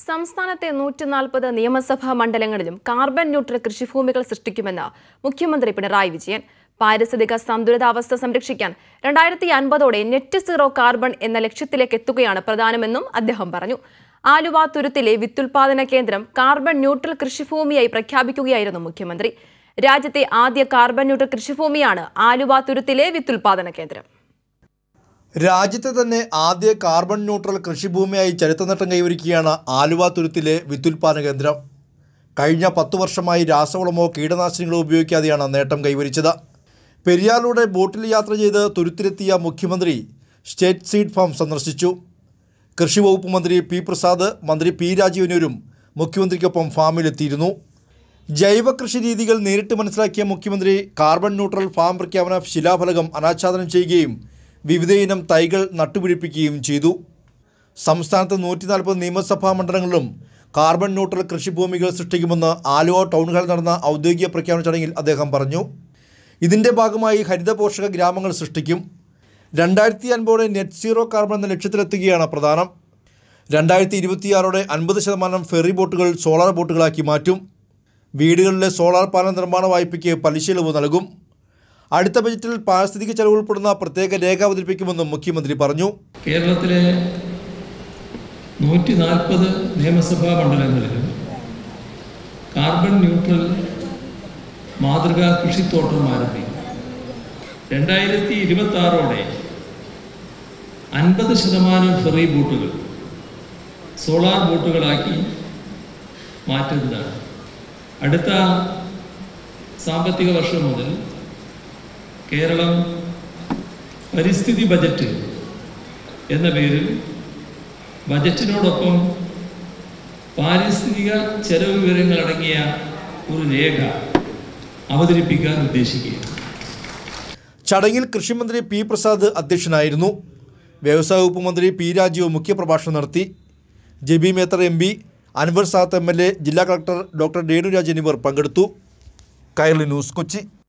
സംസ്ഥാനത്തെ നൂറ്റി നാൽപ്പത് നിയമസഭാ മണ്ഡലങ്ങളിലും കാർബൺ ന്യൂട്രൽ കൃഷിഭൂമികൾ സൃഷ്ടിക്കുമെന്ന് മുഖ്യമന്ത്രി പിണറായി വിജയൻ പാരിസ്ഥിതിക സന്തുലിതാവസ്ഥ സംരക്ഷിക്കാൻ രണ്ടായിരത്തി അൻപതോടെ നെറ്റ് സീറോ കാർബൺ എന്ന ലക്ഷ്യത്തിലേക്ക് എത്തുകയാണ് പ്രധാനമെന്നും അദ്ദേഹം പറഞ്ഞു ആലുവ തുരുത്തിലെ വിത്തുൽപാദന കേന്ദ്രം കാർബൺ ന്യൂട്രൽ കൃഷിഭൂമിയായി പ്രഖ്യാപിക്കുകയായിരുന്നു മുഖ്യമന്ത്രി രാജ്യത്തെ ആദ്യ കാർബൺ ന്യൂട്രൽ കൃഷിഭൂമിയാണ് ആലുവ തുരുത്തിലെ വിത്തുൽപാദന കേന്ദ്രം രാജ്യത്തെ തന്നെ ആദ്യ കാർബൺ ന്യൂട്രൽ കൃഷിഭൂമിയായി ചരിത്രനേട്ടം കൈവരിക്കുകയാണ് ആലുവ തുരുത്തിലെ വിത്തുൽപാദന കേന്ദ്രം കഴിഞ്ഞ പത്തു വർഷമായി രാസവളമോ കീടനാശിനികളോ ഉപയോഗിക്കാതെയാണ് നേട്ടം കൈവരിച്ചത് പെരിയാറിലൂടെ ബോട്ടിൽ യാത്ര ചെയ്ത് തുരുത്തിലെത്തിയ മുഖ്യമന്ത്രി സ്റ്റേറ്റ് സീഡ് ഫാം സന്ദർശിച്ചു കൃഷി വകുപ്പ് മന്ത്രി പി പ്രസാദ് മന്ത്രി പി രാജീവനൂരും മുഖ്യമന്ത്രിക്കൊപ്പം ഫാമിലെത്തിയിരുന്നു ജൈവ കൃഷി രീതികൾ നേരിട്ട് മനസ്സിലാക്കിയ മുഖ്യമന്ത്രി കാർബൺ ന്യൂട്രൽ ഫാം പ്രഖ്യാപന ശിലാഫലകം അനാച്ഛാദനം ചെയ്യുകയും വിവിധയിനം തൈകൾ നട്ടുപിടിപ്പിക്കുകയും ചെയ്തു സംസ്ഥാനത്ത് നൂറ്റി നാൽപ്പത് നിയമസഭാ മണ്ഡലങ്ങളിലും കാർബൺ ന്യൂട്രൽ കൃഷിഭൂമികൾ സൃഷ്ടിക്കുമെന്ന് ആലുവ ടൗൺ ഹാളിൽ നടന്ന ഔദ്യോഗിക പ്രഖ്യാപന ചടങ്ങിൽ അദ്ദേഹം പറഞ്ഞു ഇതിൻ്റെ ഭാഗമായി ഹരിത പോഷക ഗ്രാമങ്ങൾ സൃഷ്ടിക്കും രണ്ടായിരത്തി അൻപതോടെ നെറ്റ് സീറോ കാർബൺ എന്ന ലക്ഷ്യത്തിലെത്തുകയാണ് പ്രധാനം രണ്ടായിരത്തി ഇരുപത്തിയാറോടെ അൻപത് ശതമാനം ഫെറി ബോട്ടുകൾ സോളാർ ബോട്ടുകളാക്കി മാറ്റും വീടുകളിലെ സോളാർ പാനൽ നിർമ്മാണ വായ്പയ്ക്ക് പലിശയിളവ് നൽകും അടുത്ത ബജറ്റിൽ പാരിസ്ഥിതിക ചെലവ് ഉൾപ്പെടുന്ന പ്രത്യേക രേഖ അവതരിപ്പിക്കുമെന്നും മുഖ്യമന്ത്രി പറഞ്ഞു കേരളത്തിലെ നൂറ്റി നാൽപ്പത് നിയമസഭാ മണ്ഡലങ്ങളിലും കാർബൺ ന്യൂട്രൽ മാതൃകാ കൃഷിത്തോട്ടം ആരംഭിക്കും രണ്ടായിരത്തി ഇരുപത്തി ആറോടെ അൻപത് ശതമാനം ഫെറി ബോട്ടുകൾ സോളാർ ബോട്ടുകളാക്കി മാറ്റുന്നതാണ് അടുത്ത സാമ്പത്തിക വർഷം മുതൽ കേരളം പരിസ്ഥിതി ബജറ്റ് എന്ന പേരിൽ ബജറ്റിനോടൊപ്പം പാരിസ്ഥിതിക ചെലവ് വിവരങ്ങൾ അടങ്ങിയ ഒരു രേഖ അവതരിപ്പിക്കാൻ ഉദ്ദേശിക്കുകയാണ് ചടങ്ങിൽ കൃഷിമന്ത്രി പി പ്രസാദ് അധ്യക്ഷനായിരുന്നു വ്യവസായ വകുപ്പ് മന്ത്രി പി രാജീവ് മുഖ്യപ്രഭാഷണം നടത്തി Jebi Mather M P Anwar Sadath M L A ജില്ലാ കളക്ടർ ഡോക്ടർ രേണുരാജ് എന്നിവർ പങ്കെടുത്തു കൈരളി ന്യൂസ് കൊച്ചി